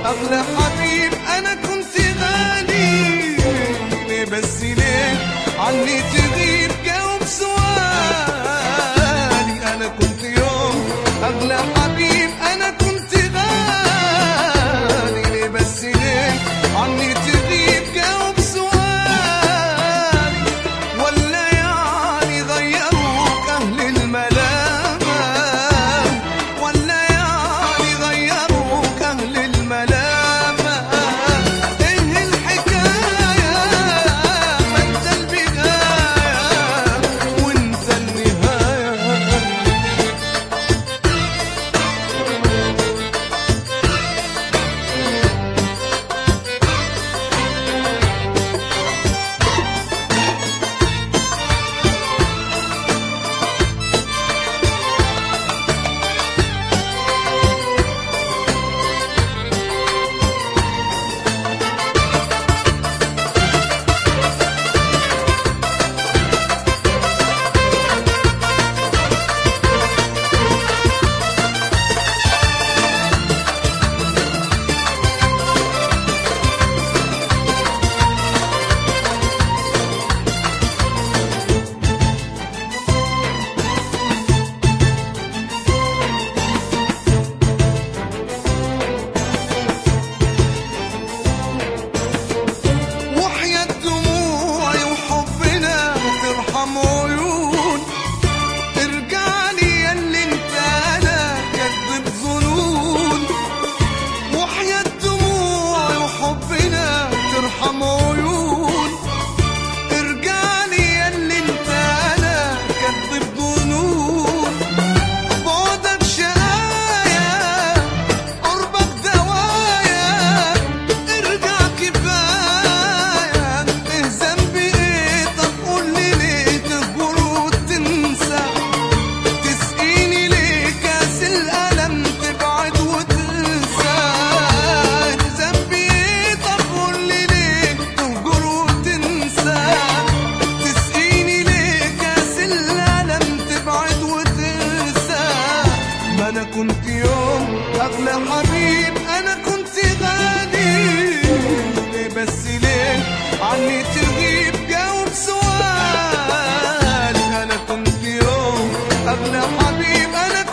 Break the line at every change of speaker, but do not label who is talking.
أغلى حبيب أنا كنت غالي ليه بس ليه عني تغيب جاوب سؤالي أنا كنت يوم أغلى حبيب أنا كنت غالي ليه بس ليه عني تغيب جاوب سؤالي ولا يعني غيروك أهل الملامة ولا يعني غيروك أهل الملامة إيه الحكاية ما أنت البداية وأنت النهاية وحياة دموعي وحبنا ترحم عيون ارجع لي يا اللي انت انا كذب ظنون وحياة دموعي وحبنا ترحم عيون ارجع لي يا اللي انت انا كذب ظنون بعدك شقايا قربك دوايا ارجع كفاية ايه ذنبي ايه طب قول لي ليه تهجر وتنسى تسقيني ليه كاس الألم تبعد وتنسى ذنبي ايه طب قول لي ليه تهجر وتنسى تسقيني ليه كاس الألم تبعد وتنسى ما أنا كنت يوم أغلى حبيب أنا كنت غالي ليه بس ليه عني تغيب جاوب سؤالي أنا كنت يوم أغلى حبيب أنا